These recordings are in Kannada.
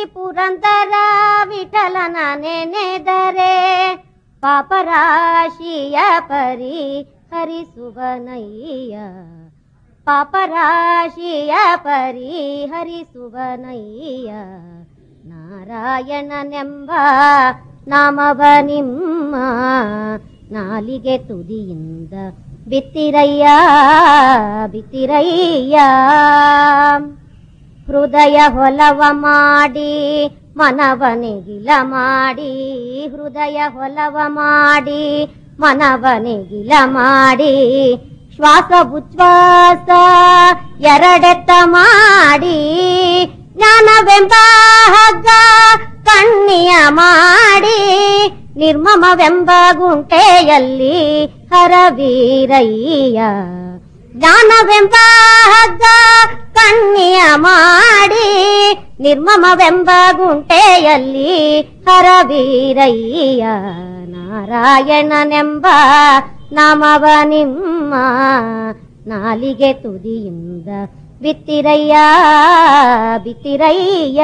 ಪುರಂದರ ವಿಠಲನ ನೆನೆದರೆ ಪಾಪರಾಶಿಯ ಪರಿ ಹರಿಸುವನಯ್ಯ ಪಾಪರಾಶಿಯ ಪರಿ ಹರಿಸುವನಯ್ಯ ನಾರಾಯಣನೆಂಬ ನಾಮವ ನಿಮ್ಮ ನಾಲಿಗೆ ತುದಿಯಿಂದ ಬಿತ್ತಿರಯ್ಯ ಬಿತ್ತಿರಯ್ಯ ಹೃದಯ ಹೊಲವ ಮಾಡಿ ಮನವನೆಗಿಲ ಮಾಡಿ ಹೃದಯ ಹೊಲವ ಮಾಡಿ ಮನವನೆಗಿಲ ಮಾಡಿ ಶ್ವಾಸ ಉಚ್ಛ್ವಾಸ ಎರಡೆತ್ತ ಮಾಡಿ ಜ್ಞಾನವೆಂಬ ಹಗ್ಗ ಕಣ್ಣಿಯ ಮಾಡಿ ನಿರ್ಮಮವೆಂಬ ಗುಂಟೆಯಲ್ಲಿ ಹರವೀರಯ್ಯ ಜ್ಞಾನವೆಂಬ ಹಗ್ಗ ಕಣ್ಣಿಯ ಮಾಡಿ ನಿರ್ಮಮವೆಂಬ ಗುಂಟೆಯಲ್ಲಿ ಹರವೀರಯ್ಯ ನಾರಾಯಣನೆಂಬ ನಾಮವ ನಿಮ್ಮ ನಾಲಿಗೆ ತುದಿಯಿಂದ ಬಿತ್ತಿರಯ್ಯ ಬಿತ್ತಿರಯ್ಯ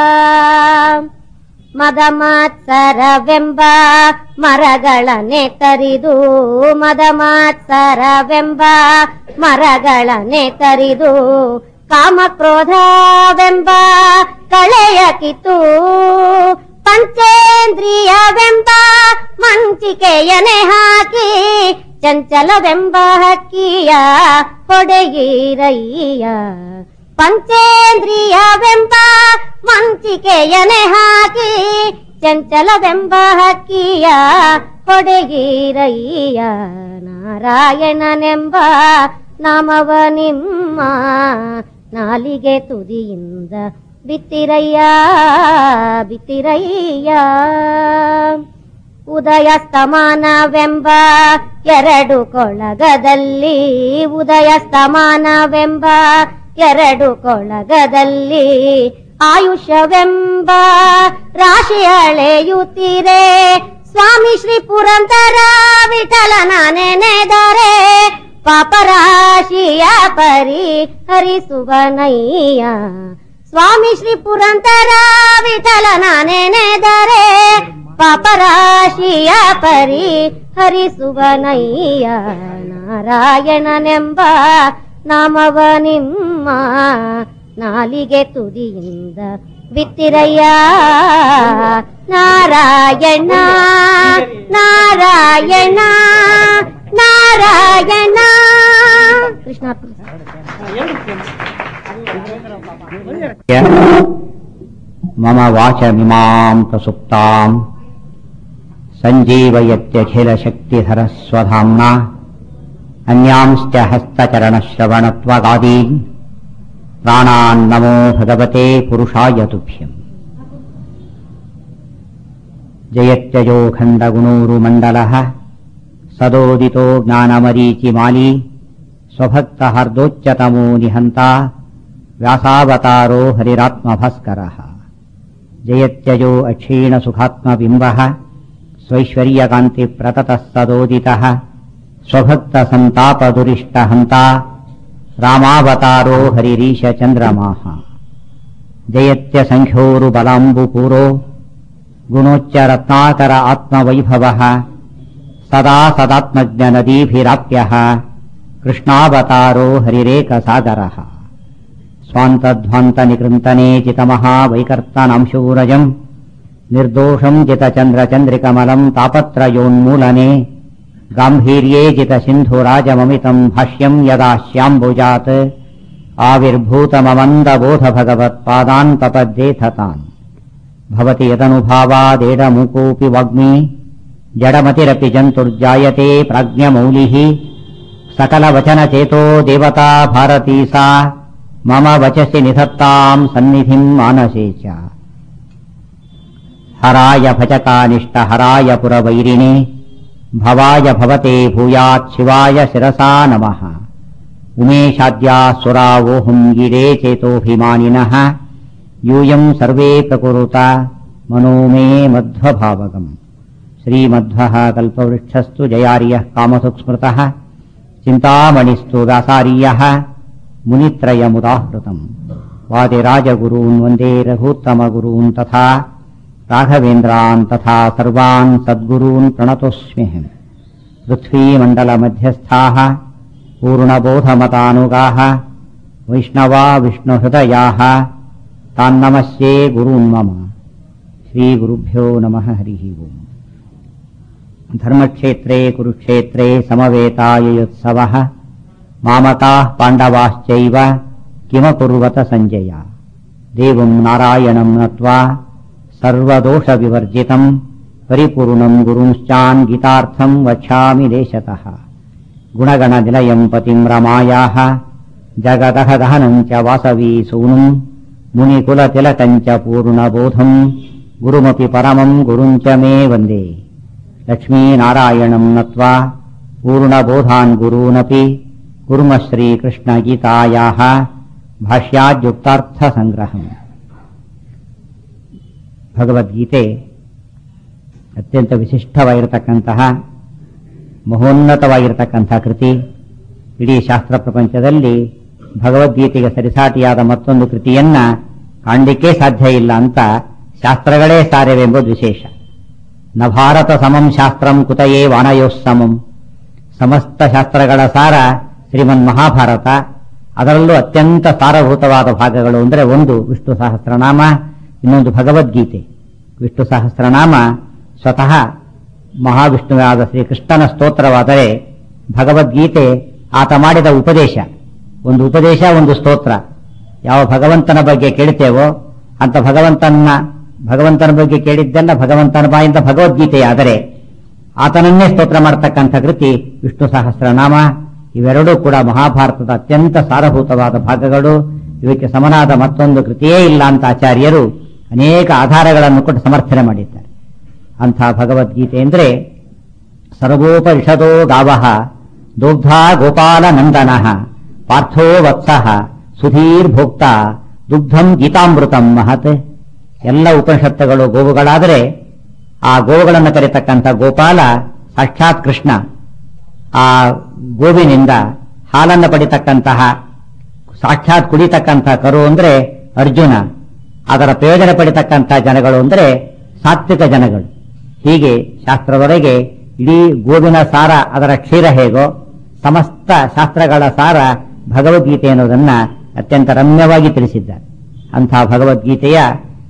ಮದ ಮಾತ್ಸರವೆಂಬ ಮರಗಳನೆ ತರಿದು ಮದ ಮಾತ್ಸರವೆಂಬ ಮರಗಳನೆ ತರಿದು ಕಾಮಕ್ರೋಧವೆಂಬ ಕಳೆಯ ಕಿತ್ತು ಪಂಚೇಂದ್ರಿಯವೆಂಬ ಮಂಚಿಕೆಯನೆ ಹಾಕಿ ಚಂಚಲವೆಂಬ ಹಕ್ಕಿಯ ಹೊಡೆಗಿರಯ್ಯ ಪಂಚೇಂದ್ರಿಯವೆಂಬ ಮಂಚಿಕೆಯನೆ ಹಾಕಿ ಚಂಚಲವೆಂಬ ಹಕ್ಕಿಯ ಹೊಡೆಗಿರಯ್ಯ ನಾರಾಯಣನೆಂಬ ನಾಮವ ನಿಮ್ಮ ನಾಲಿಗೆ ತುದಿಯಿಂದ ಬಿತ್ತಿರಯ್ಯ ಬಿತ್ತಿರಯ್ಯ ಉದಯ ಸ್ತಮಾನವೆಂಬ ಎರಡು ಕೊಳಗದಲ್ಲಿ ಉದಯ ಸ್ತಮಾನವೆಂಬ ಎರಡು ಕೊಳಗದಲ್ಲಿ ಆಯುಷ್ಯವೆಂಬ ರಾಶಿ ಅಳೆಯುತ್ತೀರೆ ಸ್ವಾಮಿ ಶ್ರೀ ಪುರಂದರ ವಿಠಲನ ನೆನೆದರೆ ಪಾಪರಾಶಿಯ ಪರಿ ಹರಿಸುವನಯ್ಯ ಸ್ವಾಮಿ ಶ್ರೀ ಪುರಂದರ ವಿಠಲನ ನೆನೆದರೆ ಪಾಪರಾಶಿಯ ಪರಿ ಹರಿಸುವನಯ್ಯ ನಾರಾಯಣನೆಂಬ ನಾಮವ ನಿಮ್ಮ ನಾಲಿಗೆ ತುದಿಯಿಂದ ಬಿತ್ತಿರಯ್ಯ ನಾರಾಯಣ ನಾರಾಯಣ ನಾರಾಯಣ ಕೃಷ್ಣಾರ್ಪಣ मम वाचमिमाम् प्रसुप्ताम् सञ्जीवयत्यखिलशक्तिधरस्वधाम्ना अन्यांश्च हस्तचरणश्रवणत्वगादीन् प्राणान्नमो भगवते पुरुषाय तुभ्यम् जयत्यजो खण्डगुणोरुमण्डलः सदोदितो ज्ञानमरीचिमाली स्वभक्तहर्दोच्चतमो निहन्ता व्यासावतारो हरिरात्मभास्करः जयत्यजो अक्षीणसुखात्मबिम्बः स्वैश्वर्यकान्तिप्रततः सदोदितः स्वभक्तसन्तापदुरिष्टहन्ता रामावतारो हरिरीशचन्द्रमाः जयत्यसङ्ख्योरुबलाम्बुपूरो गुणोच्चरत्नाकर आत्मवैभवः सदा सदात्मज्ञनदीभिराप्यः कृष्णावतारो हरिरेकसागरः स्वान्तध्वान्तनिकृन्तने चितमहावैकर्तनांशूरजम् निर्दोषम् जितचन्द्रचन्द्रिकमलम् तापत्रयोन्मूलने गाम्भीर्ये जितसिन्धुराजममितम् भाष्यम् यदा श्याम्बुजात् आविर्भूतममन्दबोधभगवत्पादान् पपद्येथ तान् भवति यदनुभावादेडमुकोऽपि वाग्मी जडमतिरपि जन्तुर्जायते प्राज्ञमौलिः सकलवचनचेतो देवता भारती सा मम वचसि निधत्ताम् सन्निधिम् मानसे च हराय भजकानिष्टहराय पुरवैरिणे भवाय भवते भूयात् शिवाय शिरसा नमः उमेशाद्या सुरावोऽहम् गिरे चेतोऽभिमानिनः यूयम् सर्वे प्रकुरुत मनो मे मध्वभावगम् श्रीमध्वः कल्पवृक्षस्तु जयार्यः कामसुस्मृतः चिन्तामणिस्तु व्यासार्यः मुनित्रयमुदाहृतम् ವಾದಿರಾಜಗುरून् वन्दे रघूत्तमगुरून् तथा राघवेन्द्रान् तथा सर्वान् सद्गुरून् प्रणतोऽस्म्यहम् पृथ्वीमण्डलमध्यस्थाः पूर्णबोधमतानुगाः वैष्णवा विष्णुहृदयाः तान्नमस्ये गुरून् मम श्रीगुरुभ्यो नमः हरिः ओम् धर्मक्षेत्रे कुरुक्षेत्रे समवेतायुत्सवः मामकाः पाण्डवाश्चैव किमकुर्वत सञ्जय देवम् नारायणम् नत्वा सर्वदोषविवर्जितम् परिपूर्णम् गुरुंश्चान् गीतार्थम् वक्ष्यामि देशतः गुणगणनिलयम् पतिम् रमायाः जगदः दहनम् च वासवी सूनुम् मुनिकुलतिलकम् च पूर्णबोधम् गुरुमपि परमम् गुरुम् च मे वन्दे लक्ष्मीनारायणम् नत्वा पूर्णबोधान् गुरूनपि कुर्म श्रीकृष्णगीतायाः ಭಾಷ್ಯಾದ್ಯುಕ್ತಾರ್ಥಸಂಗ್ರಹಂ ಭಗವದ್ಗೀತೆ ಅತ್ಯಂತ ವಿಶಿಷ್ಟವಾಗಿರತಕ್ಕಂತಹ ಮಹೋನ್ನತವಾಗಿರತಕ್ಕಂಥ ಕೃತಿ ಇಡೀ ಶಾಸ್ತ್ರ ಪ್ರಪಂಚದಲ್ಲಿ ಭಗವದ್ಗೀತೆಗೆ ಸರಿಸಾಟಿಯಾದ ಮತ್ತೊಂದು ಕೃತಿಯನ್ನ ಕಾಣಲಿಕ್ಕೇ ಸಾಧ್ಯ ಇಲ್ಲ ಅಂತ ಶಾಸ್ತ್ರಗಳೇ ಸಾರ್ಯವೆಂಬುದು ವಿಶೇಷ ನ ಭಾರತ ಸಮಂ ಶಾಸ್ತ್ರಂ ಕುತಯೇ ವಾಣಯೋಸ್ಸಮಂ ಸಮಸ್ತ ಶಾಸ್ತ್ರಗಳ ಸಾರ ಶ್ರೀಮನ್ ಮಹಾಭಾರತ ಅದರಲ್ಲೂ ಅತ್ಯಂತ ಸಾರಭೂತವಾದ ಭಾಗಗಳು ಅಂದರೆ ಒಂದು ವಿಷ್ಣು ಸಹಸ್ರನಾಮ ಇನ್ನೊಂದು ಭಗವದ್ಗೀತೆ ವಿಷ್ಣು ಸಹಸ್ರನಾಮ ಸ್ವತಃ ಮಹಾವಿಷ್ಣುವಾದ ಶ್ರೀಕೃಷ್ಣನ ಸ್ತೋತ್ರವಾದರೆ ಭಗವದ್ಗೀತೆ ಆತ ಮಾಡಿದ ಉಪದೇಶ ಒಂದು ಉಪದೇಶ ಒಂದು ಸ್ತೋತ್ರ ಯಾವ ಭಗವಂತನ ಬಗ್ಗೆ ಕೇಳುತ್ತೇವೋ ಅಂತ ಭಗವಂತನ ಭಗವಂತನ ಬಗ್ಗೆ ಕೇಳಿದ್ದೆಲ್ಲ ಭಗವಂತನ ಬಾಯಿಂದ ಭಗವದ್ಗೀತೆಯಾದರೆ ಆತನನ್ನೇ ಸ್ತೋತ್ರ ಮಾಡತಕ್ಕಂಥ ಕೃತಿ ವಿಷ್ಣು ಸಹಸ್ರನಾಮ ಇವೆರಡೂ ಕೂಡ ಮಹಾಭಾರತದ ಅತ್ಯಂತ ಸಾರಭೂತವಾದ ಭಾಗಗಳು ಇವಕ್ಕೆ ಸಮನಾದ ಮತ್ತೊಂದು ಕೃತಿಯೇ ಇಲ್ಲ ಅಂತ ಆಚಾರ್ಯರು ಅನೇಕ ಆಧಾರಗಳನ್ನು ಕೊಟ್ಟು ಸಮರ್ಥನೆ ಮಾಡಿದ್ದಾರೆ ಅಂಥ ಭಗವದ್ಗೀತೆ ಅಂದರೆ ಸರ್ವೋಪನಿಷದೋ ಗಾವ ದುಗ್ಧ ಗೋಪಾಲ ನಂದನ ಪಾರ್ಥೋ ವತ್ಸ ಸುಧೀರ್ ಭೋಕ್ತ ದುಗ್ಧಂ ಗೀತಾಮೃತಂ ಮಹತ್ ಎಲ್ಲ ಉಪನಿಷತ್ತುಗಳು ಗೋವುಗಳಾದರೆ ಆ ಗೋವುಗಳನ್ನು ಕರೆತಕ್ಕಂಥ ಗೋಪಾಲ ಸಾಕ್ಷಾತ್ ಕೃಷ್ಣ ಆ ಗೋವಿನಿಂದ ಹಾಲನ್ನು ಪಡಿತಕ್ಕಂತಹ ಸಾಕ್ಷಾತ್ ಕುಡಿತಕ್ಕಂತಹ ಕರು ಅಂದ್ರೆ ಅರ್ಜುನ ಅದರ ಪ್ರಯೋಜನ ಪಡಿತಕ್ಕಂತಹ ಜನಗಳು ಅಂದ್ರೆ ಸಾತ್ವಿಕ ಜನಗಳು ಹೀಗೆ ಶಾಸ್ತ್ರದವರೆಗೆ ಇಡೀ ಗೋವಿನ ಸಾರ ಅದರ ಕ್ಷೀರ ಹೇಗೋ ಸಮಸ್ತ ಶಾಸ್ತ್ರಗಳ ಸಾರ ಭಗವದ್ಗೀತೆ ಎನ್ನುವುದನ್ನ ಅತ್ಯಂತ ರಮ್ಯವಾಗಿ ತಿಳಿಸಿದ್ದಾರೆ ಅಂಥ ಭಗವದ್ಗೀತೆಯ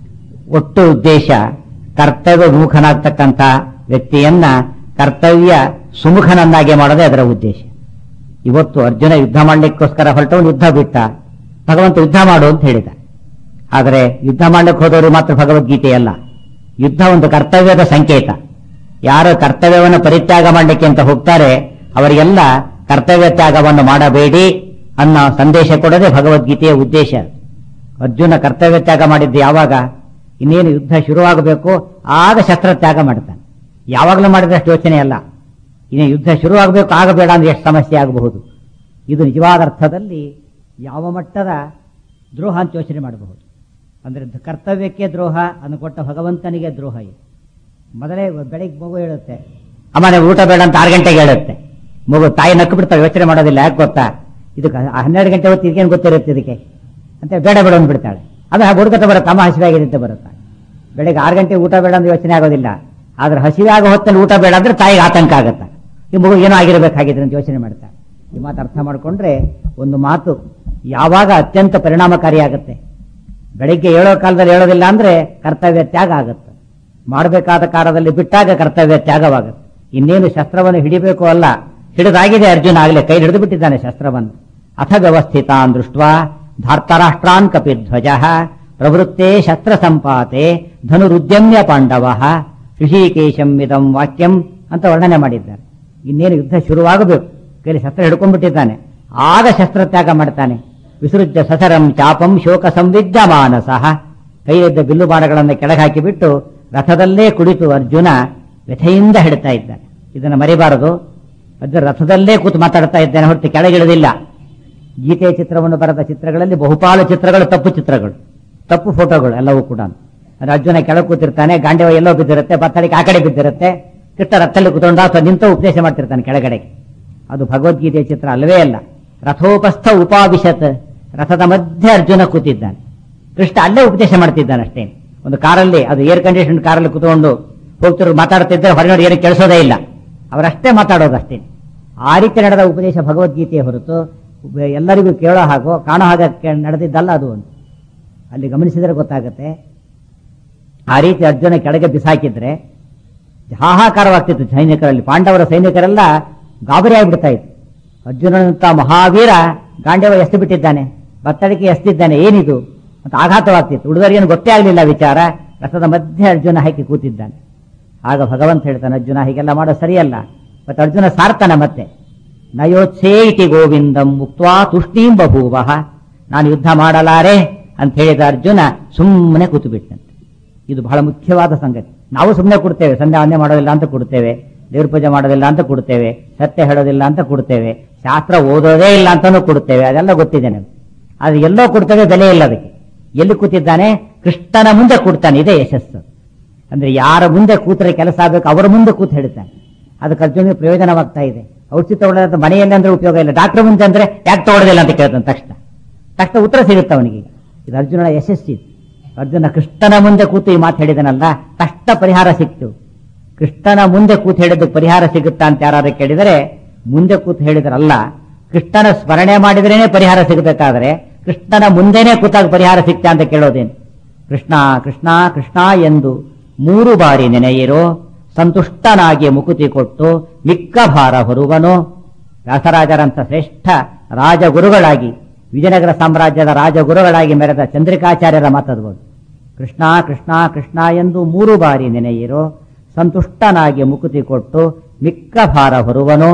ಒಟ್ಟು ಉದ್ದೇಶ ಕರ್ತವ್ಯ ವಿಮುಖನಾಗ್ತಕ್ಕಂಥ ವ್ಯಕ್ತಿಯನ್ನ ಕರ್ತವ್ಯ ಸುಮುಖನನ್ನಾಗಿ ಮಾಡೋದೇ ಅದರ ಉದ್ದೇಶ ಇವತ್ತು ಅರ್ಜುನ ಯುದ್ಧ ಮಾಡಲಿಕ್ಕೋಸ್ಕರ ಹೊರಟವನು ಯುದ್ಧ ಬಿಟ್ಟ ಭಗವಂತ ಯುದ್ಧ ಮಾಡು ಅಂತ ಹೇಳಿದ ಆದರೆ ಯುದ್ಧ ಮಾಡಲಿಕ್ಕೆ ಹೋದವರು ಮಾತ್ರ ಭಗವದ್ಗೀತೆಯಲ್ಲ ಯುದ್ಧ ಒಂದು ಕರ್ತವ್ಯದ ಸಂಕೇತ ಯಾರು ಕರ್ತವ್ಯವನ್ನು ಪರಿತ್ಯಾಗ ಮಾಡಲಿಕ್ಕೆ ಅಂತ ಹೋಗ್ತಾರೆ ಅವರಿಗೆಲ್ಲ ಕರ್ತವ್ಯ ತ್ಯಾಗವನ್ನು ಮಾಡಬೇಡಿ ಅನ್ನೋ ಸಂದೇಶ ಕೊಡದೆ ಭಗವದ್ಗೀತೆಯ ಉದ್ದೇಶ ಅರ್ಜುನ ಕರ್ತವ್ಯ ತ್ಯಾಗ ಮಾಡಿದ್ದು ಯಾವಾಗ ಇನ್ನೇನು ಯುದ್ಧ ಶುರುವಾಗಬೇಕು ಆಗ ಶಸ್ತ್ರ ತ್ಯಾಗ ಮಾಡ್ತಾನೆ ಯಾವಾಗಲೂ ಮಾಡಿದಷ್ಟು ಯೋಚನೆ ಅಲ್ಲ ಇನ್ನು ಯುದ್ಧ ಶುರುವಾಗಬೇಕು ಆಗಬೇಡ ಅಂದ್ರೆ ಎಷ್ಟು ಸಮಸ್ಯೆ ಆಗಬಹುದು ಇದು ನಿಜವಾದ ಅರ್ಥದಲ್ಲಿ ಯಾವ ಮಟ್ಟದ ದ್ರೋಹ ಅಂತ ಯೋಚನೆ ಮಾಡಬಹುದು ಅಂದ್ರೆ ಕರ್ತವ್ಯಕ್ಕೆ ದ್ರೋಹ ಅನ್ನು ಕೊಟ್ಟ ಭಗವಂತನಿಗೆ ದ್ರೋಹ ಇದು ಮೊದಲೇ ಬೆಳಿಗ್ಗೆ ಮಗು ಹೇಳುತ್ತೆ ಅಮ್ಮ ನೀವು ಊಟ ಬೇಡ ಅಂತ ಆರು ಗಂಟೆಗೆ ಹೇಳುತ್ತೆ ಮಗು ತಾಯಿ ನಕ್ಕು ಬಿಡ್ತಾವೆ ಯೋಚನೆ ಮಾಡೋದಿಲ್ಲ ಯಾಕೆ ಗೊತ್ತಾ ಇದಕ್ಕೆ ಹನ್ನೆರಡು ಗಂಟೆ ಹೊತ್ತು ಇದಕ್ಕೇನು ಗೊತ್ತಿರುತ್ತೆ ಇದಕ್ಕೆ ಅಂತ ಬೇಡ ಬೇಡ ಅಂದ್ಬಿಡ್ತಾಳೆ ಅದು ಹುಡುಗತ ಬರುತ್ತೆ ಅಮ್ಮ ಹಸಿವಾಗಿದೆ ಅಂತ ಬರುತ್ತೆ ಬೆಳಿಗ್ಗೆ ಆರು ಗಂಟೆ ಊಟ ಬೇಡ ಅಂತ ಯೋಚನೆ ಆಗೋದಿಲ್ಲ ಆದ್ರೆ ಹಸಿವೆ ಆಗೋ ಹೊತ್ತಲ್ಲಿ ಊಟ ಬೇಡ ಅಂದ್ರೆ ತಾಯಿಗೆ ಆತಂಕ ಆಗುತ್ತೆ ಈ ಮಗು ಏನೋ ಆಗಿರಬೇಕಾಗಿದೆ ಅಂತ ಯೋಚನೆ ಮಾಡ್ತಾರೆ ಈ ಮಾತು ಅರ್ಥ ಮಾಡಿಕೊಂಡ್ರೆ ಒಂದು ಮಾತು ಯಾವಾಗ ಅತ್ಯಂತ ಪರಿಣಾಮಕಾರಿಯಾಗುತ್ತೆ ಬೆಳಿಗ್ಗೆ ಹೇಳೋ ಕಾಲದಲ್ಲಿ ಹೇಳೋದಿಲ್ಲ ಅಂದ್ರೆ ಕರ್ತವ್ಯ ತ್ಯಾಗ ಆಗುತ್ತೆ ಮಾಡಬೇಕಾದ ಕಾಲದಲ್ಲಿ ಬಿಟ್ಟಾಗ ಕರ್ತವ್ಯ ತ್ಯಾಗವಾಗುತ್ತೆ ಇನ್ನೇನು ಶಸ್ತ್ರವನ್ನು ಹಿಡಿಬೇಕು ಅಲ್ಲ ಹಿಡಿದಾಗಿದೆ ಅರ್ಜುನ ಆಗಲೇ ಕೈ ಹಿಡಿದು ಬಿಟ್ಟಿದ್ದಾನೆ ಶಸ್ತ್ರವನ್ನು ಅಥ ವ್ಯವಸ್ಥಿತಾನ್ ದೃಷ್ಟ ಧಾರ್ತರಾಷ್ಟ್ರಾನ್ ಕಪಿಧ್ವಜ ಪ್ರವೃತ್ತೆ ಶಸ್ತ್ರ ಸಂಪಾತೆ ಧನುರುದ್ಯಮ್ಯ ಪಾಂಡವ ಋಷಿಕೇಶಂ ಇದಂ ವಾಕ್ಯಂ ಅಂತ ವರ್ಣನೆ ಮಾಡಿದ್ದಾರೆ ಇನ್ನೇನು ಯುದ್ಧ ಶುರುವಾಗಬೇಕು ಕೈಲಿ ಶಸ್ತ್ರ ಹಿಡ್ಕೊಂಡ್ಬಿಟ್ಟಿದ್ದಾನೆ ಆಗ ಶಸ್ತ್ರ ತ್ಯಾಗ ಮಾಡ್ತಾನೆ ವಿಸೃಜ್ಯ ಸಸರಂ ಚಾಪಂ ಶೋಕ ಸಂವಿದ್ಯ ಮಾನಸಃ ಕೈಯಲ್ಲಿದ್ದ ಬಿಲ್ಲು ಬಾಣಗಳನ್ನು ಕೆಳಗೆ ಹಾಕಿಬಿಟ್ಟು ರಥದಲ್ಲೇ ಕುಳಿತು ಅರ್ಜುನ ವ್ಯಥೆಯಿಂದ ಹಿಡ್ತಾ ಇದ್ದಾನೆ ಇದನ್ನು ಮರಿಬಾರದು ಅದ್ರ ರಥದಲ್ಲೇ ಕೂತು ಮಾತಾಡ್ತಾ ಇದ್ದಾನೆ ಹೊರತು ಕೆಳಗಿಳಿದಿಲ್ಲ ಗೀತೆಯ ಚಿತ್ರವನ್ನು ಬರೆದ ಚಿತ್ರಗಳಲ್ಲಿ ಬಹುಪಾಲು ಚಿತ್ರಗಳು ತಪ್ಪು ಚಿತ್ರಗಳು ತಪ್ಪು ಫೋಟೋಗಳು ಎಲ್ಲವೂ ಕೂಡ ಅದು ಅರ್ಜುನ ಕೆಳಗೆ ಕೂತಿರ್ತಾನೆ ಗಾಂಡಿವ ಎಲ್ಲೋ ಬಿದ್ದಿರುತ್ತೆ ಬತ್ತಳಿಕೆ ಆ ಕಡೆ ಬಿದ್ದಿರುತ್ತೆ ಕೃಷ್ಣ ರಥದಲ್ಲಿ ಕೂತ್ಕೊಂಡು ಅಥವಾ ನಿಂತ ಉಪದೇಶ ಮಾಡ್ತಿರ್ತಾನೆ ಕೆಳಗಡೆಗೆ ಅದು ಭಗವದ್ಗೀತೆಯ ಚಿತ್ರ ಅಲ್ಲವೇ ಅಲ್ಲ ರಥೋಪಸ್ಥ ಉಪಾವಿಶತ್ ರಥದ ಮಧ್ಯೆ ಅರ್ಜುನ ಕೂತಿದ್ದಾನೆ ಕೃಷ್ಣ ಅಲ್ಲೇ ಉಪದೇಶ ಮಾಡ್ತಿದ್ದಾನೆ ಅಷ್ಟೇ ಒಂದು ಕಾರಲ್ಲಿ ಅದು ಏರ್ ಕಂಡೀಷನ್ ಕಾರಲ್ಲಿ ಕುತ್ಕೊಂಡು ಹೋಗ್ತಿರೋ ಮಾತಾಡ್ತಿದ್ದರೆ ಹೊರಗಡೆ ಏನು ಕೇಳಿಸೋದೇ ಇಲ್ಲ ಅವರಷ್ಟೇ ಮಾತಾಡೋದು ಅಷ್ಟೇ ಆ ರೀತಿ ನಡೆದ ಉಪದೇಶ ಭಗವದ್ಗೀತೆಯ ಹೊರತು ಉಪ- ಎಲ್ಲರಿಗೂ ಕೇಳೋ ಹಾಗೋ ಕಾಣೋ ಹಾಗೆ ಕೆ- ನಡೆದಿದ್ದಲ್ಲ ಅದು ಒಂದು ಅಲ್ಲಿ ಗಮನಿಸಿದರೆ ಗೊತ್ತಾಗುತ್ತೆ ಆ ರೀತಿ ಅರ್ಜುನ ಕೆಳಗೆ ಬಿಸಾಕಿದ್ರೆ ಹಾಹಾಕಾರವಾಗ್ತಿತ್ತು ಸೈನಿಕರಲ್ಲಿ ಪಾಂಡವರ ಸೈನಿಕರೆಲ್ಲ ಗಾಬರಿ ಆಗಿಬಿಡ್ತಾ ಇತ್ತು ಅರ್ಜುನನಂತ ಮಹಾವೀರ ಗಾಂಡವ ಎಷ್ಟು ಬಿಟ್ಟಿದ್ದಾನೆ ಬತ್ತಡಿಕೆ ಎಷ್ಟಿದ್ದಾನೆ ಏನಿದು ಅಂತ ಆಘಾತವಾಗ್ತಿತ್ತು ಉಳಿದವರಿಗೇನು ಗೊತ್ತೇ ಆಗಲಿಲ್ಲ ವಿಚಾರ ರಥದ ಮಧ್ಯೆ ಅರ್ಜುನ ಹಾಕಿ ಕೂತಿದ್ದಾನೆ ಆಗ ಭಗವಂತ ಹೇಳ್ತಾನೆ ಅರ್ಜುನ ಹೀಗೆಲ್ಲ ಮಾಡೋ ಸರಿಯಲ್ಲ ಮತ್ತೆ ಅರ್ಜುನ ಸಾರ್ತಾನೆ ಮತ್ತೆ ನಯೋತ್ಸೇ ಇತಿ ಗೋವಿಂದಂ ಮುಕ್ತ್ವಾ ತುಷ್ಟೀಂ ಬಭೂವಃ ನಾನು ಯುದ್ಧ ಮಾಡಲಾರೆ ಅಂತ ಹೇಳಿದ ಅರ್ಜುನ ಸುಮ್ಮನೆ ಕೂತು ಬಿಟ್ಟಂತೆ ಇದು ಬಹಳ ಮುಖ್ಯವಾದ ಸಂಗತಿ ನಾವು ಸುಮ್ಮನೆ ಕೊಡ್ತೇವೆ ಸಂಧ್ಯಾ ವಂದನೆ ಮಾಡೋದಿಲ್ಲ ಅಂತ ಕೊಡ್ತೇವೆ ದೇವ್ರ ಪೂಜೆ ಮಾಡೋದಿಲ್ಲ ಅಂತ ಕೊಡ್ತೇವೆ ಸತ್ಯ ಹೇಳೋದಿಲ್ಲ ಅಂತ ಕೊಡ್ತೇವೆ ಶಾಸ್ತ್ರ ಓದೋದೇ ಇಲ್ಲ ಅಂತಾನು ಕೊಡ್ತೇವೆ ಅದೆಲ್ಲ ಗೊತ್ತಿದೆ ನಮ್ಗೆ ಆದ್ರೆ ಎಲ್ಲೋ ಕೊಡ್ತೇವೆ ಬೆಲೆ ಇಲ್ಲ ಅದಕ್ಕೆ ಎಲ್ಲಿ ಕೂತಿದ್ದಾನೆ ಕೃಷ್ಣನ ಮುಂದೆ ಕೊಡ್ತಾನೆ ಇದೇ ಯಶಸ್ಸು ಅಂದ್ರೆ ಯಾರ ಮುಂದೆ ಕೂತ್ರೆ ಕೆಲಸ ಆಗ್ಬೇಕು ಅವರ ಮುಂದೆ ಕೂತ್ ಹೇಳ್ತಾನೆ ಅದಕ್ಕೆ ಅರ್ಜುನಿಗೆ ಪ್ರಯೋಜನವಾಗ್ತಾ ಇದೆ ಔಷಧಿ ತಗೊಳ್ಳೋದಂತ ಮನೆಯಲ್ಲಿ ಅಂದ್ರೆ ಉಪಯೋಗ ಇಲ್ಲ ಡಾಕ್ಟರ್ ಮುಂದೆ ಅಂದ್ರೆ ಯಾಕೆ ತಗೊಳ್ಳೋದಿಲ್ಲ ಅಂತ ಕೇಳ್ತಾನೆ ತಕ್ಷಣ ತಕ್ಷಣ ಉತ್ತರ ಸಿಗುತ್ತೆ ಅವನಿಗೆ ಇದು ಅರ್ಜುನನ ಯಶಸ್ಸಿ ಅರ್ಜುನ ಕೃಷ್ಣನ ಮುಂದೆ ಕೂತು ಈ ಮಾತು ಹೇಳಿದನಲ್ಲ ತಕ್ಷಣ ಪರಿಹಾರ ಸಿಕ್ತು ಕೃಷ್ಣನ ಮುಂದೆ ಕೂತು ಹೇಳಿದ್ದು ಪರಿಹಾರ ಸಿಗುತ್ತಾ ಅಂತ ಯಾರು ಕೇಳಿದರೆ ಮುಂದೆ ಕೂತು ಹೇಳಿದ್ರಲ್ಲ ಕೃಷ್ಣನ ಸ್ಮರಣೆ ಮಾಡಿದ್ರೇನೆ ಪರಿಹಾರ ಸಿಗಬೇಕಾದ್ರೆ ಕೃಷ್ಣನ ಮುಂದೆನೆ ಕೂತಾಗ ಪರಿಹಾರ ಸಿಗ್ತಾ ಅಂತ ಕೇಳೋದೇನು ಕೃಷ್ಣ ಕೃಷ್ಣ ಕೃಷ್ಣ ಎಂದು ಮೂರು ಬಾರಿ ನೆನೆಯಿರೋ ಸಂತುಷ್ಟನಾಗಿ ಮುಕುತಿ ಕೊಟ್ಟು ಮಿಕ್ಕ ಭಾರ ಹೊರುವನು ವ್ಯಾಸರಾಜರಂತ ಶ್ರೇಷ್ಠ ರಾಜಗುರುಗಳಾಗಿ ವಿಜಯನಗರ ಸಾಮ್ರಾಜ್ಯದ ರಾಜಗುರುಗಳಾಗಿ ಮೆರೆದ ಚಂದ್ರಿಕಾಚಾರ್ಯರ ಮಾತದ್ಬೋದು ಕೃಷ್ಣ ಕೃಷ್ಣ ಕೃಷ್ಣ ಎಂದು ಮೂರು ಬಾರಿ ನೆನೆಯಿರೋ ಸಂತುಷ್ಟನಾಗಿ ಮುಕುತಿ ಕೊಟ್ಟು ಮಿಕ್ಕ ಭಾರ ಹೊರುವನು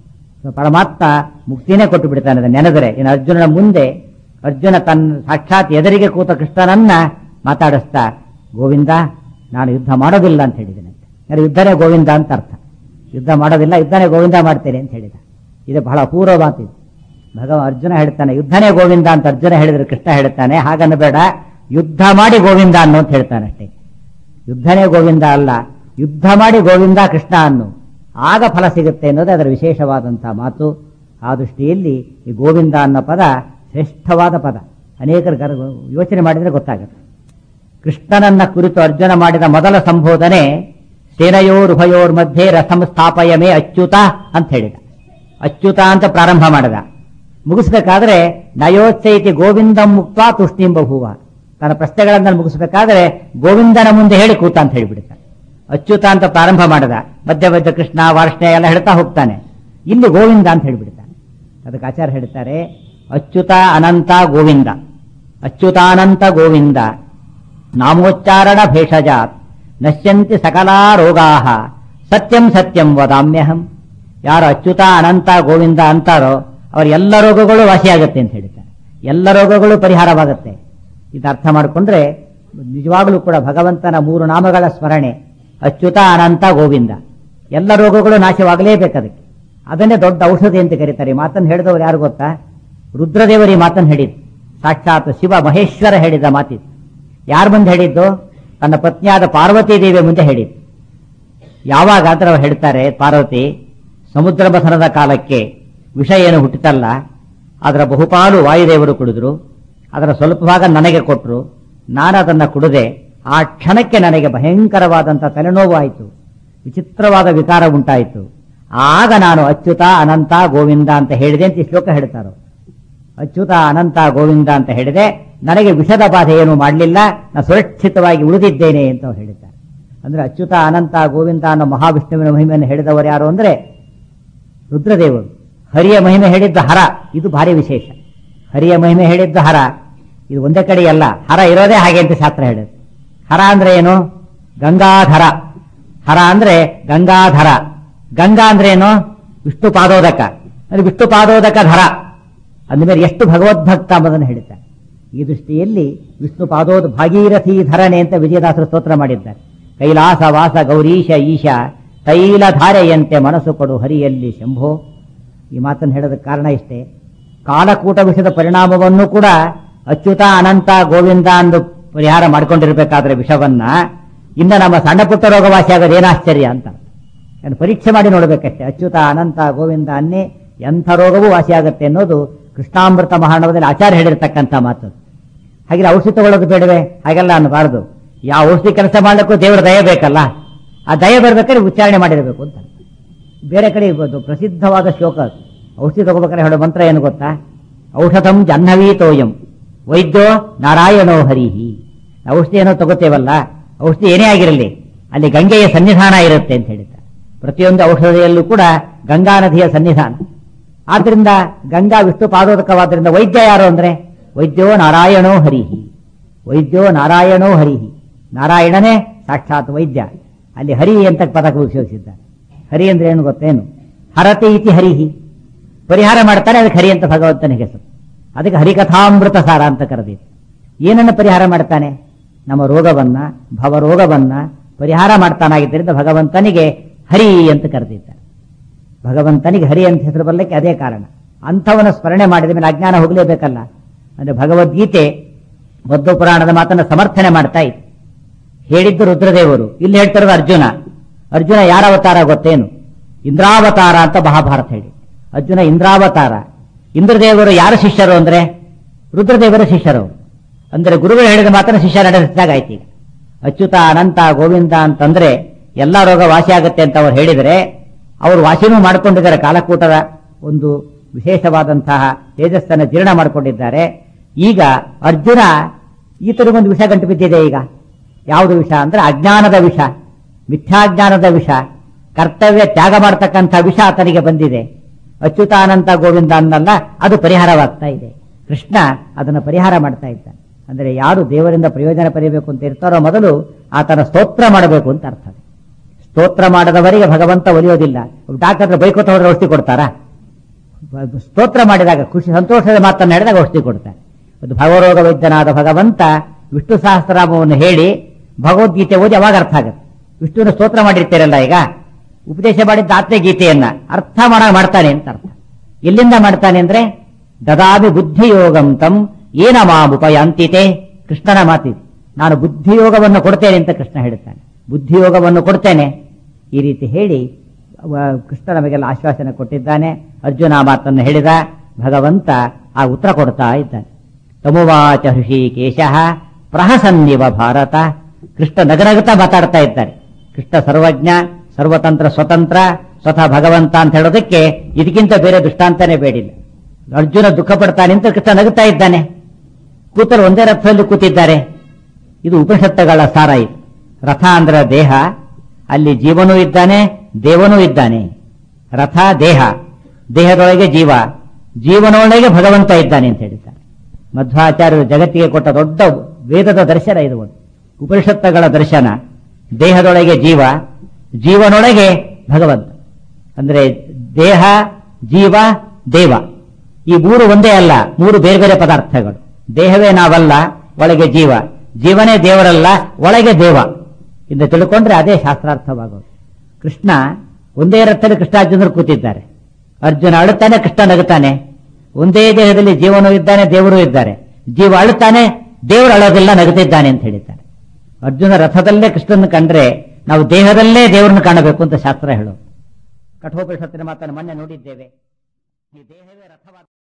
ಪರಮಾತ್ಮ ಮುಕ್ತಿನೇ ಕೊಟ್ಟು ಬಿಡ್ತಾನೆ ಅದನ್ನ ನೆನೆದರೆ ಇನ್ನು ಅರ್ಜುನನ ಮುಂದೆ ಅರ್ಜುನ ತನ್ನ ಸಾಕ್ಷಾತ್ ಎದುರಿಗೆ ಕೂತ ಕೃಷ್ಣನನ್ನ ಮಾತಾಡಿಸ್ತಾ ಗೋವಿಂದ ನಾನು ಯುದ್ಧ ಮಾಡೋದಿಲ್ಲ ಅಂತ ಹೇಳಿದ್ದೇನೆ ಯಾರು ಯುದ್ಧನೇ ಗೋವಿಂದ ಅಂತ ಅರ್ಥ ಯುದ್ಧ ಮಾಡೋದಿಲ್ಲ ಯುದ್ಧನೇ ಗೋವಿಂದ ಮಾಡ್ತೇನೆ ಅಂತ ಹೇಳಿದ ಇದು ಬಹಳ ಅಪೂರ್ವ ಮಾತಿದು ಭಗವ ಅರ್ಜುನ ಹೇಳ್ತಾನೆ ಯುದ್ಧನೇ ಗೋವಿಂದ ಅಂತ ಅರ್ಜುನ ಹೇಳಿದ್ರೆ ಕೃಷ್ಣ ಹೇಳ್ತಾನೆ ಹಾಗನ್ನಬೇಡ ಯುದ್ಧ ಮಾಡಿ ಗೋವಿಂದ ಅನ್ನೋ ಅಂತ ಹೇಳ್ತಾನೆ ಅಷ್ಟೇ ಯುದ್ಧನೇ ಗೋವಿಂದ ಅಲ್ಲ ಯುದ್ಧ ಮಾಡಿ ಗೋವಿಂದ ಕೃಷ್ಣ ಅನ್ನು ಆಗ ಫಲ ಸಿಗುತ್ತೆ ಅನ್ನೋದೇ ಅದರ ವಿಶೇಷವಾದಂತಹ ಮಾತು ಆ ದೃಷ್ಟಿಯಲ್ಲಿ ಈ ಗೋವಿಂದ ಅನ್ನೋ ಪದ ಶ್ರೇಷ್ಠವಾದ ಪದ ಅನೇಕರು ಗರ್- ಯೋಚನೆ ಮಾಡಿದರೆ ಗೊತ್ತಾಗುತ್ತೆ ಕೃಷ್ಣನನ್ನ ಕುರಿತು ಅರ್ಜುನ ಮಾಡಿದ ಮೊದಲ ಸಂಬೋಧನೆ ಸೇನಯೋರುಭಯೋರ್ ಮಧ್ಯೆ ರಥಂ ಸ್ಥಾಪಯಮೇ ಅಚ್ಯುತ ಅಂತ ಹೇಳಿದ ಅಚ್ಯುತ ಅಂತ ಪ್ರಾರಂಭ ಮಾಡಿದ ಮುಗಿಸ್ಬೇಕಾದ್ರೆ ನಯೋಚ್ಚೈತಿ ಗೋವಿಂದ ಮುಕ್ತ ತುಷ್ಟಿಂ ಬಹುವ ತನ್ನ ಪ್ರಶ್ನೆಗಳನ್ನ ಮುಗಿಸ್ಬೇಕಾದ್ರೆ ಗೋವಿಂದನ ಮುಂದೆ ಹೇಳಿ ಕೂತ ಅಂತ ಹೇಳಿಬಿಡ್ತಾನೆ ಅಚ್ಯುತ ಅಂತ ಪ್ರಾರಂಭ ಮಾಡಿದ ಮಧ್ಯ ಮಧ್ಯ ಕೃಷ್ಣ ವಾರ್ಷ್ಣೆ ಎಲ್ಲ ಹೇಳ್ತಾ ಹೋಗ್ತಾನೆ ಇಲ್ಲಿ ಗೋವಿಂದ ಅಂತ ಹೇಳಿಬಿಡ್ತಾನೆ ಅದಕ್ಕೆ ಆಚಾರ್ಯ ಹೇಳ್ತಾರೆ ಅಚ್ಯುತ ಅನಂತ ಗೋವಿಂದ ಅಚ್ಯುತಾನಂತ ಗೋವಿಂದ ನಾಮೋಚ್ಚಾರಣ ಭೇಷಜಾತ್ ನಶ್ಯಂತಿ ಸಕಲಾ ರೋಗಾಹ ಸತ್ಯಂ ಸತ್ಯಂ ವದಾಮ್ಯಹಂ ಯಾರು ಅಚ್ಯುತ ಅನಂತ ಗೋವಿಂದ ಅಂತಾರೋ ಅವರ ಎಲ್ಲ ರೋಗಗಳು ವಾಸಿಯಾಗುತ್ತೆ ಅಂತ ಹೇಳ್ತಾರೆ ಎಲ್ಲ ರೋಗಗಳು ಪರಿಹಾರವಾಗುತ್ತೆ ಇದು ಅರ್ಥ ಮಾಡಿಕೊಂಡ್ರೆ ನಿಜವಾಗಲೂ ಕೂಡ ಭಗವಂತನ ಮೂರು ನಾಮಗಳ ಸ್ಮರಣೆ ಅಚ್ಯುತ ಅನಂತ ಗೋವಿಂದ ಎಲ್ಲ ರೋಗಗಳು ನಾಶವಾಗಲೇಬೇಕು ಅದಕ್ಕೆ ಅದನ್ನೇ ದೊಡ್ಡ ಔಷಧಿ ಅಂತ ಕರೀತಾರೆ ಈ ಮಾತನ್ನು ಹೇಳಿದವರು ಯಾರು ಗೊತ್ತಾ ರುದ್ರದೇವರು ಈ ಮಾತನ್ನು ಹೇಳಿದ್ದು ಸಾಕ್ಷಾತ್ ಶಿವ ಮಹೇಶ್ವರ ಹೇಳಿದ ಮಾತಿದ್ದು ಯಾರ ಮುಂದೆ ಹೇಳಿದ್ದು ತನ್ನ ಪತ್ನಿಯಾದ ಪಾರ್ವತಿ ದೇವಿಯ ಮುಂದೆ ಹೇಳಿದ್ದು ಯಾವಾಗ ಅಂತ ಅವ್ರು ಹೇಳ್ತಾರೆ ಪಾರ್ವತಿ ಸಮುದ್ರ ಮಥನದ ಕಾಲಕ್ಕೆ ವಿಷ ಏನು ಹುಟ್ಟಿತಲ್ಲ ಅದರ ಬಹುಪಾಲು ವಾಯುದೇವರು ಕುಡಿದ್ರು ಅದರ ಸ್ವಲ್ಪ ಭಾಗ ನನಗೆ ಕೊಟ್ಟರು ನಾನು ಅದನ್ನು ಕುಡದೆ ಆ ಕ್ಷಣಕ್ಕೆ ನನಗೆ ಭಯಂಕರವಾದಂಥ ತಲೆನೋವು ಆಯಿತು ವಿಚಿತ್ರವಾದ ವಿಕಾರ ಉಂಟಾಯಿತು ಆಗ ನಾನು ಅಚ್ಯುತ ಅನಂತ ಗೋವಿಂದ ಅಂತ ಹೇಳಿದೆ ಅಂತ ಈ ಶ್ಲೋಕ ಹೇಳ್ತಾರೋ ಅಚ್ಯುತ ಅನಂತ ಗೋವಿಂದ ಅಂತ ಹೇಳಿದೆ ನನಗೆ ವಿಷದ ಬಾಧೆ ಏನು ಮಾಡಲಿಲ್ಲ ನಾನು ಸುರಕ್ಷಿತವಾಗಿ ಉಳಿದಿದ್ದೇನೆ ಅಂತ ಅವ್ರು ಹೇಳಿದ್ದಾರೆ ಅಂದ್ರೆ ಅಚ್ಯುತ ಅನಂತ ಗೋವಿಂದ ಅನ್ನೋ ಮಹಾವಿಷ್ಣುವಿನ ಮಹಿಮೆಯನ್ನು ಹೇಳಿದವರು ಯಾರು ಅಂದ್ರೆ ರುದ್ರದೇವರು ಹರಿಯ ಮಹಿಮೆ ಹೇಳಿದ್ದ ಹರ ಇದು ಭಾರಿ ವಿಶೇಷ ಹರಿಯ ಮಹಿಮೆ ಹೇಳಿದ್ದ ಹರ ಇದು ಒಂದೇ ಕಡೆ ಅಲ್ಲ ಹರ ಇರೋದೇ ಹಾಗೆ ಅಂತ ಶಾಸ್ತ್ರ ಹೇಳುತ್ತೆ ಹರ ಅಂದ್ರೆ ಏನು ಗಂಗಾಧರ ಹರ ಅಂದ್ರೆ ಗಂಗಾಧರ ಗಂಗಾ ಅಂದ್ರೆ ಏನು ವಿಷ್ಣು ಪಾದೋದಕ ಅಂದ್ರೆ ವಿಷ್ಣು ಪಾದೋದಕ ಧರ ಅಂದಮೇಲೆ ಎಷ್ಟು ಭಗವದ್ಭಕ್ತ ಎಂಬುದನ್ನು ಹೇಳುತ್ತಾರೆ ಈ ದೃಷ್ಟಿಯಲ್ಲಿ ವಿಷ್ಣು ಪಾದೋದ ಭಾಗೀರಥಿ ಧರಣೆ ಅಂತ ವಿಜಯದಾಸರು ಸ್ತೋತ್ರ ಮಾಡಿದ್ದಾರೆ ಕೈಲಾಸ ವಾಸ ಗೌರೀಶ ಈಶ ತೈಲಧಾರೆಯಂತೆ ಮನಸ್ಸು ಕೊಡು ಹರಿಯಲ್ಲಿ ಶಂಭೋ ಈ ಮಾತನ್ನು ಹೇಳೋದಕ್ಕೆ ಕಾರಣ ಇಷ್ಟೇ ಕಾಲಕೂಟ ವಿಷದ ಪರಿಣಾಮವನ್ನು ಕೂಡ ಅಚ್ಯುತ ಅನಂತ ಗೋವಿಂದ ಅಂದು ಪರಿಹಾರ ಮಾಡ್ಕೊಂಡಿರ್ಬೇಕಾದ್ರೆ ವಿಷವನ್ನ ಇನ್ನು ನಮ್ಮ ಸಣ್ಣ ಪುಟ್ಟ ರೋಗ ವಾಸಿ ಆಗೋದು ಏನಾಶ್ಚರ್ಯ ಅಂತ ಅದನ್ನು ಪರೀಕ್ಷೆ ಮಾಡಿ ನೋಡಬೇಕಷ್ಟೇ ಅಚ್ಯುತ ಅನಂತ ಗೋವಿಂದ ಅನ್ನೇ ಎಂಥ ರೋಗವೂ ವಾಸಿಯಾಗುತ್ತೆ ಅನ್ನೋದು ಕೃಷ್ಣಾಮೃತ ಮಹಾಣವದಲ್ಲಿ ಆಚಾರ್ಯ ಹೇಳಿರ್ತಕ್ಕಂಥ ಮಾತು ಹಾಗೆ ಔಷಧಿ ತಗೊಳ್ಳೋದು ಬೇಡವೆ ಹಾಗೆಲ್ಲ ಅನ್ನಬಾರದು ಯಾವ ಔಷಧಿ ಕೆಲಸ ಮಾಡ್ಲಿಕ್ಕೂ ದೇವರ ದಯ ಬೇಕಲ್ಲ ಆ ದಯ ಬರ್ಬೇಕಾದ್ರೆ ಉಚ್ಚಾರಣೆ ಮಾಡಿರಬೇಕು ಅಂತ ಬೇರೆ ಕಡೆ ಇರ್ಬೋದು ಪ್ರಸಿದ್ಧವಾದ ಶ್ಲೋಕ ಅದು. ಔಷಧಿ ತಗೋಬೇಕಾದ್ರೆ ಹೇಳೋ ಮಂತ್ರ ಏನು ಗೊತ್ತಾ ಔಷಧಂ ಜಹ್ನವೀತೋಯಂ ವೈದ್ಯೋ ನಾರಾಯಣೋ ಹರಿಹಿ ಔಷಧಿ ಏನೋ ತಗೋತೇವಲ್ಲ ಔಷಧಿ ಏನೇ ಆಗಿರಲಿ ಅಲ್ಲಿ ಗಂಗೆಯ ಸನ್ನಿಧಾನ ಇರುತ್ತೆ ಅಂತ ಹೇಳಿದ್ದಾರೆ ಪ್ರತಿಯೊಂದು ಔಷಧಿಯಲ್ಲೂ ಕೂಡ ಗಂಗಾ ನದಿಯ ಸನ್ನಿಧಾನ ಆದ್ರಿಂದ ಗಂಗಾ ವಿಷ್ಣು ಪಾದೋದಕವಾದ್ರಿಂದ ವೈದ್ಯ ಯಾರು ಅಂದ್ರೆ ವೈದ್ಯೋ ನಾರಾಯಣೋ ಹರಿಹಿ ವೈದ್ಯೋ ನಾರಾಯಣೋ ಹರಿಹಿ ನಾರಾಯಣನೇ ಸಾಕ್ಷಾತ್ ವೈದ್ಯ ಅಲ್ಲಿ ಹರಿ ಅಂತ ಪದಕ ಉಪಯೋಗಿಸಿದ್ದಾರೆ ಹರಿ ಅಂದ್ರೆ ಏನು ಗೊತ್ತೇನು ಹರತಿ ಇತಿ ಹರಿಹಿ ಪರಿಹಾರ ಮಾಡ್ತಾನೆ ಅದಕ್ಕೆ ಹರಿ ಅಂತ ಭಗವಂತನಿಗೆ ಹೆಸರು ಅದಕ್ಕೆ ಹರಿಕಥಾಮೃತ ಸಾರ ಅಂತ ಕರೆದಿದೆ ಏನನ್ನು ಪರಿಹಾರ ಮಾಡ್ತಾನೆ ನಮ್ಮ ರೋಗವನ್ನ ಭವರೋಗವನ್ನ ಪರಿಹಾರ ಮಾಡ್ತಾನಾಗಿದ್ದರಿಂದ ಭಗವಂತನಿಗೆ ಹರಿ ಅಂತ ಕರೆದಿದ್ದಾರೆ ಭಗವಂತನಿಗೆ ಹರಿ ಅಂತ ಹೆಸರು ಬರಲಿಕ್ಕೆ ಅದೇ ಕಾರಣ ಅಂಥವನ ಸ್ಮರಣೆ ಮಾಡಿದ ಮೇಲೆ ಅಜ್ಞಾನ ಹೋಗಲೇಬೇಕಲ್ಲ ಅಂದ್ರೆ ಭಗವದ್ಗೀತೆ ಮಧ್ವ ಪುರಾಣದ ಮಾತನ್ನು ಸಮರ್ಥನೆ ಮಾಡ್ತಾ ಇತ್ತು ಹೇಳಿದ್ದು ರುದ್ರದೇವರು ಇಲ್ಲಿ ಹೇಳ್ತಿರೋದು ಅರ್ಜುನ ಅರ್ಜುನ ಯಾರ ಅವತಾರ ಗೊತ್ತೇನು ಇಂದ್ರಾವತಾರ ಅಂತ ಮಹಾಭಾರತ ಹೇಳಿ ಅರ್ಜುನ ಇಂದ್ರಾವತಾರ ಇಂದ್ರದೇವರು ಯಾರ ಶಿಷ್ಯರು ಅಂದ್ರೆ ರುದ್ರದೇವರ ಶಿಷ್ಯರು ಅಂದ್ರೆ ಗುರುಗಳು ಹೇಳಿದ ಮಾತನ್ನು ಶಿಷ್ಯ ನಡೆಸಿದಾಗ ಆಯ್ತು ಈಗ ಅಚ್ಯುತ ಅನಂತ ಗೋವಿಂದ ಅಂತಂದ್ರೆ ಎಲ್ಲಾ ರೋಗ ವಾಸಿ ಆಗುತ್ತೆ ಅಂತ ಅವ್ರು ಹೇಳಿದರೆ ಅವರು ವಾಸಿನೂ ಮಾಡಿಕೊಂಡಿದ್ದಾರೆ ಕಾಲಕೂಟದ ಒಂದು ವಿಶೇಷವಾದಂತಹ ತೇಜಸ್ಸನ್ನು ಜೀರ್ಣ ಮಾಡಿಕೊಂಡಿದ್ದಾರೆ ಈಗ ಅರ್ಜುನ ಈತನಿಗೊಂದು ವಿಷ ಗಂಟು ಬಿದ್ದಿದೆ ಈಗ ಯಾವುದು ವಿಷ ಅಂದ್ರೆ ಅಜ್ಞಾನದ ವಿಷ ಮಿಥ್ಯಾಜ್ಞಾನದ ವಿಷ ಕರ್ತವ್ಯ ತ್ಯಾಗ ಮಾಡತಕ್ಕಂಥ ವಿಷ ಆತನಿಗೆ ಬಂದಿದೆ ಅಚ್ಯುತಾನಂತ ಗೋವಿಂದ ಅನ್ನಲ್ಲ ಅದು ಪರಿಹಾರವಾಗ್ತಾ ಇದೆ ಕೃಷ್ಣ ಅದನ್ನು ಪರಿಹಾರ ಮಾಡ್ತಾ ಇದ್ದಾನೆ ಅಂದ್ರೆ ಯಾರು ದೇವರಿಂದ ಪ್ರಯೋಜನ ಪಡೆಯಬೇಕು ಅಂತ ಇರ್ತಾರೋ ಮೊದಲು ಆತನ ಸ್ತೋತ್ರ ಮಾಡಬೇಕು ಅಂತ ಅರ್ಥ ಸ್ತೋತ್ರ ಮಾಡದವರಿಗೆ ಭಗವಂತ ಒಲಿಯೋದಿಲ್ಲ ಡಾಕ್ಟರ್ ಬೈಕೋತ ಹೋದ್ರೆ ಔಷಧಿ ಕೊಡ್ತಾರಾ ಸ್ತೋತ್ರ ಮಾಡಿದಾಗ ಖುಷಿ ಸಂತೋಷದ ಮಾತನ್ನು ಹೇಳಿದಾಗ ಔಷಧಿ ಕೊಡ್ತಾರೆ ಅದು ಭಗವರೋಗ ವೈದ್ಯನಾದ ಭಗವಂತ ವಿಷ್ಣು ಸಹಸ್ರನಾಮವನ್ನು ಹೇಳಿ ಭಗವದ್ಗೀತೆ ಓದಿ ಅವಾಗ ಅರ್ಥ ಆಗುತ್ತೆ ವಿಷ್ಣುವಿನ ಸ್ತೋತ್ರ ಮಾಡಿರ್ತೀರಲ್ಲ ಈಗ ಉಪದೇಶ ಮಾಡಿದ್ದ ಆತ್ಮೆ ಗೀತೆಯನ್ನ ಅರ್ಥ ಮಾಡ ಮಾಡ್ತಾನೆ ಅಂತ ಅರ್ಥ ಎಲ್ಲಿಂದ ಮಾಡ್ತಾನೆ ಅಂದ್ರೆ ದದಾಮಿ ಬುದ್ಧಿಯೋಗಂ ತಂ ಏನ ಮಾಮುಪಯಾಂತಿತೆ ಕೃಷ್ಣನ ಮಾತಿದೆ ನಾನು ಬುದ್ಧಿಯೋಗವನ್ನು ಕೊಡ್ತೇನೆ ಅಂತ ಕೃಷ್ಣ ಹೇಳ್ತಾನೆ ಬುದ್ಧಿಯೋಗವನ್ನು ಕೊಡ್ತೇನೆ ಈ ರೀತಿ ಹೇಳಿ ಅವ- ಕೃಷ್ಣ ನಮಗೆಲ್ಲ ಆಶ್ವಾಸನೆ ಕೊಟ್ಟಿದ್ದಾನೆ ಅರ್ಜುನ ಆ ಮಾತನ್ನು ಹೇಳಿದ ಭಗವಂತ ಆ ಉತ್ತರ ಕೊಡ್ತಾ ಇದ್ದಾನೆ ತಮುವಾಚ ಹೃಷಿಕೇಶ ಪ್ರಹಸನ್ನಿವ ಭಾರತ ಕೃಷ್ಣ ನಗನಗುತ್ತಾ ಮಾತಾಡ್ತಾ ಇದ್ದಾರೆ ಕೃಷ್ಣ ಸರ್ವಜ್ಞ ಸರ್ವತಂತ್ರ ಸ್ವತಂತ್ರ ಸ್ವತಃ ಭಗವಂತ ಅಂತ ಹೇಳೋದಕ್ಕೆ ಇದಕ್ಕಿಂತ ಬೇರೆ ದೃಷ್ಟಾಂತನೇ ಬೇಡಿಲ್ಲ ಅರ್ಜುನ ದುಃಖ ಪಡ್ತಾನೆ ಅಂತ ಕೃಷ್ಣ ನಗುತ್ತಾ ಇದ್ದಾನೆ ಕೂತರು ಒಂದೇ ರಥದಲ್ಲಿ ಕೂತಿದ್ದಾರೆ ಇದು ಉಪನಿಷತ್ತುಗಳ ಸಾರ ಇದು ರಥ ಅಂದ್ರೆ ದೇಹ ಅಲ್ಲಿ ಜೀವನೂ ಇದ್ದಾನೆ ದೇವನೂ ಇದ್ದಾನೆ ರಥ ದೇಹ ದೇಹದೊಳಗೆ ಜೀವ ಜೀವನೊಳಗೆ ಭಗವಂತ ಇದ್ದಾನೆ ಅಂತ ಹೇಳಿದ್ದಾರೆ ಮಧ್ವಾಚಾರ್ಯರು ಜಗತ್ತಿಗೆ ಕೊಟ್ಟ ದೊಡ್ಡ ವೇದದ ದರ್ಶನ ಇದು ಒಂದು ಉಪನಿಷತ್ತುಗಳ ದರ್ಶನ ದೇಹದೊಳಗೆ ಜೀವ ಜೀವನೊಳಗೆ ಭಗವಂತ ಅಂದ್ರೆ ದೇಹ ಜೀವ ದೇವ ಈ ಮೂರು ಒಂದೇ ಅಲ್ಲ ಮೂರು ಬೇರೆ ಬೇರೆ ಪದಾರ್ಥಗಳು ದೇಹವೇ ನಾವಲ್ಲ ಒಳಗೆ ಜೀವ ಜೀವನೇ ದೇವರಲ್ಲ ಒಳಗೆ ದೇವ ಇಂದ ತಿಳ್ಕೊಂಡ್ರೆ ಅದೇ ಶಾಸ್ತ್ರಾರ್ಥವಾಗೋದು ಕೃಷ್ಣ ಒಂದೇ ರಥದಲ್ಲಿ ಕೃಷ್ಣಾರ್ಜುನರು ಕೂತಿದ್ದಾರೆ ಅರ್ಜುನ ಅಳುತ್ತಾನೆ ಕೃಷ್ಣ ನಗುತ್ತಾನೆ ಒಂದೇ ದೇಹದಲ್ಲಿ ಜೀವನೂ ಇದ್ದಾನೆ ದೇವರು ಇದ್ದಾರೆ ಜೀವ ಅಳುತ್ತಾನೆ ದೇವರು ಅಳೋದಿಲ್ಲ ನಗುತ್ತಿದ್ದಾನೆ ಅಂತ ಹೇಳಿದ್ದಾರೆ ಅರ್ಜುನ ರಥದಲ್ಲೇ ಕೃಷ್ಣನ ಕಂಡ್ರೆ ನಾವು ದೇಹದಲ್ಲೇ ದೇವರನ್ನು ಕಾಣಬೇಕು ಅಂತ ಶಾಸ್ತ್ರ ಹೇಳೋದು ಕಠೋಪನಿಷತ್ತಿನ ಮಾತನ್ನು ಮೊನ್ನೆ ನೋಡಿದ್ದೇವೆ ಈ ದೇಹವೇ ರಥವಾದ